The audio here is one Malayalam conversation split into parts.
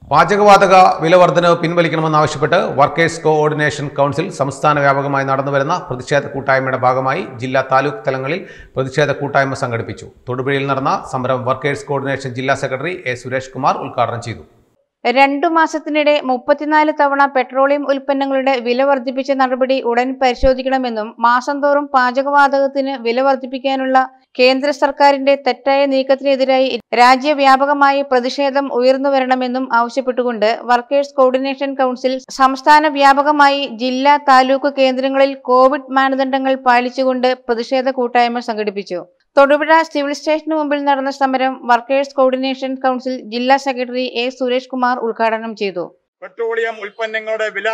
പാചകവാതക വില വർധനവ് പിൻവലിക്കണമെന്നാവശ്യപ്പെട്ട് വർക്കേഴ്സ് കോഓർഡിനേഷൻ കൗൺസിൽ സംസ്ഥാന വ്യാപകമായി നടന്നുവരുന്ന പ്രതിഷേധ കൂട്ടായ്മയുടെ ഭാഗമായി ജില്ലാ താലൂക്ക് തലങ്ങളിൽ പ്രതിഷേധ കൂട്ടായ്മ സംഘടിപ്പിച്ചു തൊടുപുഴയിൽ നടന്ന സമരം വർക്കേഴ്സ് കോർഡിനേഷൻ ജില്ലാ സെക്രട്ടറി എ സുരേഷ് കുമാർ ഉദ്ഘാടനം ചെയ്തു രണ്ടു മാസത്തിനിടെ മുപ്പത്തിനാല് തവണ പെട്രോളിയം ഉൽപ്പന്നങ്ങളുടെ വില വർദ്ധിപ്പിച്ച നടപടി ഉടൻ പരിശോധിക്കണമെന്നും മാസം തോറും പാചകവാതകത്തിന് വില വർദ്ധിപ്പിക്കാനുള്ള കേന്ദ്ര സർക്കാരിന്റെ തെറ്റായ നീക്കത്തിനെതിരായി രാജ്യവ്യാപകമായി പ്രതിഷേധം ഉയർന്നു വരണമെന്നും ആവശ്യപ്പെട്ടുകൊണ്ട് വർക്കേഴ്സ് കോർഡിനേഷൻ കൗൺസിൽ സംസ്ഥാന വ്യാപകമായി ജില്ലാ താലൂക്ക് കേന്ദ്രങ്ങളിൽ കോവിഡ് മാനദണ്ഡങ്ങൾ പാലിച്ചുകൊണ്ട് പ്രതിഷേധ കൂട്ടായ്മ സംഘടിപ്പിച്ചു തൊടുപുഴ സിവിൽ സ്റ്റേഷന് മുമ്പിൽ നടന്ന സമരം വർക്കേഴ്സ് കോർഡിനേഷൻ കൗൺസിൽ ജില്ലാ സെക്രട്ടറി എ സുരേഷ് കുമാർ ഉദ്ഘാടനം ചെയ്തു പെട്രോളിയം ഉൽപ്പന്നങ്ങളുടെ വില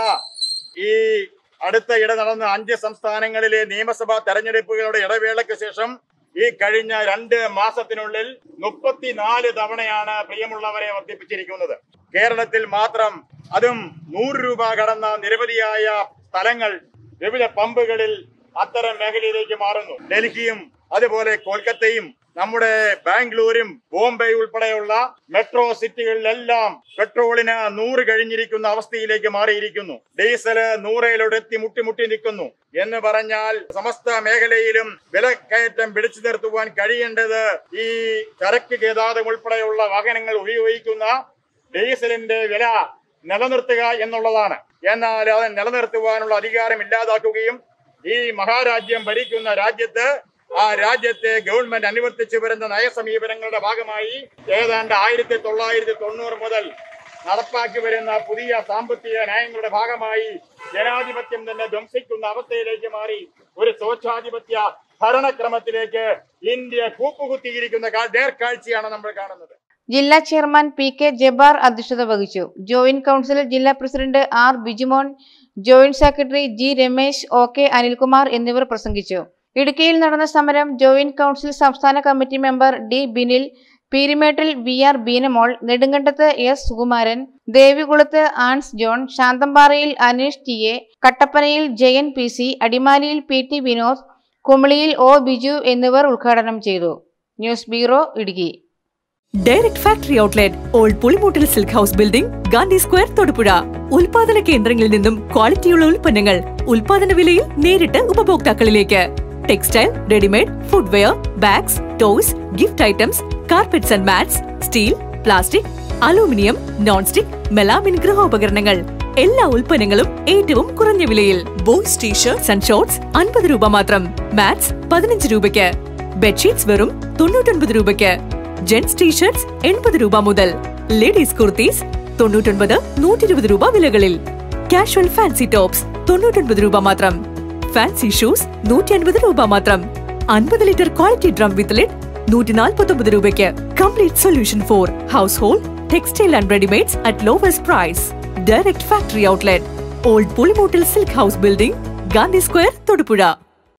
ഈ അടുത്തയിടെ നടന്ന അഞ്ച് സംസ്ഥാനങ്ങളിലെ നിയമസഭാ തെരഞ്ഞെടുപ്പുകളുടെ ഇടവേളയ്ക്ക് ശേഷം ഈ കഴിഞ്ഞ രണ്ട് മാസത്തിനുള്ളിൽ മുപ്പത്തിനാല് തവണയാണ് പ്രിയമുള്ളവരെ വർദ്ധിപ്പിച്ചിരിക്കുന്നത് കേരളത്തിൽ മാത്രം അതും നൂറ് രൂപ കടന്ന നിരവധിയായ സ്ഥലങ്ങൾ വിവിധ പമ്പുകളിൽ അത്തരം മേഖലയിലേക്ക് മാറുന്നു ഡൽഹിയും അതുപോലെ കൊൽക്കത്തയും നമ്മുടെ ബാംഗ്ലൂരും ബോംബെ ഉൾപ്പെടെയുള്ള മെട്രോ സിറ്റികളിലെല്ലാം പെട്രോളിന് നൂറ് കഴിഞ്ഞിരിക്കുന്ന അവസ്ഥയിലേക്ക് മാറിയിരിക്കുന്നു ഡീസല് നൂറയിലൂടെ എത്തി മുട്ടിമുട്ടി നിൽക്കുന്നു എന്ന് പറഞ്ഞാൽ സമസ്ത മേഖലയിലും വിലക്കയറ്റം പിടിച്ചു നിർത്തുവാൻ കഴിയേണ്ടത് ഈ ചരക്ക് ഗതാഗതം ഉൾപ്പെടെയുള്ള വാഹനങ്ങൾ ഉപയോഗിക്കുന്ന ഡീസലിന്റെ വില നിലനിർത്തുക എന്നുള്ളതാണ് എന്നാൽ അത് നിലനിർത്തുവാനുള്ള അധികാരം ഇല്ലാതാക്കുകയും ഈ മഹാരാജ്യം ഭരിക്കുന്ന രാജ്യത്ത് ആ രാജ്യത്തെ ഗവൺമെന്റ് അനുവർത്തിച്ചു വരുന്ന നയസമീപനങ്ങളുടെ ഭാഗമായി ഏതാണ്ട് ആയിരത്തി തൊള്ളായിരത്തി തൊണ്ണൂറ് മുതൽ നടപ്പാക്കി വരുന്ന പുതിയ സാമ്പത്തിക നയങ്ങളുടെ ഭാഗമായി ജനാധിപത്യം തന്നെ ധ്വംസിക്കുന്ന അവസ്ഥയിലേക്ക് മാറി ഒരു സ്വച്ഛാധിപത്യ ഭരണക്രമത്തിലേക്ക് ഇന്ത്യ കൂപ്പുകുത്തിയിരിക്കുന്ന കാ- നേർക്കാഴ്ചയാണ് നമ്മൾ കാണുന്നത് ജില്ലാ ചെയർമാൻ പി കെ ജബ്ബാർ അധ്യക്ഷത വഹിച്ചു ജോയിന്റ് കൗൺസിൽ ജില്ലാ president R Bijumon joint secretary G Ramesh O K Anilkumar എന്നിവർ പ്രസംഗിച്ചു ഇടുക്കിയിൽ നടന്ന സമരം ജോയിന്റ് കൗൺസിൽ സംസ്ഥാന കമ്മിറ്റി മെമ്പർ ഡി ബിനിൽ പീരിമേട്ടിൽ വി ആർ ബീനമോൾ നെടുങ്കണ്ടത്ത് എസ് സുകുമാരൻ ദേവികുളത്ത് ആൻസ് ജോൺ ശാന്തമ്പാറയിൽ അനീഷ് ടി എ കട്ടപ്പനയിൽ ജയൻ പി സി അടിമാലിയിൽ P T Vinod Kumar O Biju എന്നിവർ ഉദ്ഘാടനം ചെയ്തു news bureau Idukki direct factory outlet old Pulimoottil silk house building Gandhi square Thodupuzha ഉൽപാദന കേന്ദ്രങ്ങളിൽ നിന്നും ക്വാളിറ്റിയുള്ള ഉൽപ്പന്നങ്ങൾ ഉൽപാദന വിലയിൽ നേരിട്ട് ഉപഭോക്താക്കളിലേക്ക് textile readymade footwear bags toys gift items carpets and mats steel plastic aluminium non stick melamine ഗൃഹോപകരണങ്ങൾ എല്ലാ ഉൽപ്പന്നങ്ങളും ഏറ്റവും കുറഞ്ഞ വിലയിൽ ബോയ്സ് ടീഷർട്സ് ആൻഡ് ഷോർട്സ് അൻപത് രൂപ മാത്രം മാറ്റ്സ് പതിനഞ്ച് രൂപയ്ക്ക് ബെഡ്ഷീറ്റ്സ് വെറും തൊണ്ണൂറ്റൊൻപത് രൂപയ്ക്ക് ജെന്റ്സ് ടീഷർട്സ് എൺപത് രൂപ മുതൽ ലേഡീസ് കുർത്തീസ് തൊണ്ണൂറ്റൊൻപത് നൂറ്റി ഇരുപത് രൂപ വിലകളിൽ കാഷ്വൽ ഫാൻസി ടോപ്സ് തൊണ്ണൂറ്റൊൻപത് രൂപ മാത്രം ഫാൻസി ഷൂസ് നൂറ്റി അൻപത് രൂപ മാത്രം അൻപത് litre quality drum with lid നൂറ്റി നാൽപ്പത്തൊമ്പത് രൂപയ്ക്ക് complete solution for household textile and readymades at lowest price direct factory outlet old Pulimoottil silk house building Gandhi square Thodupuzha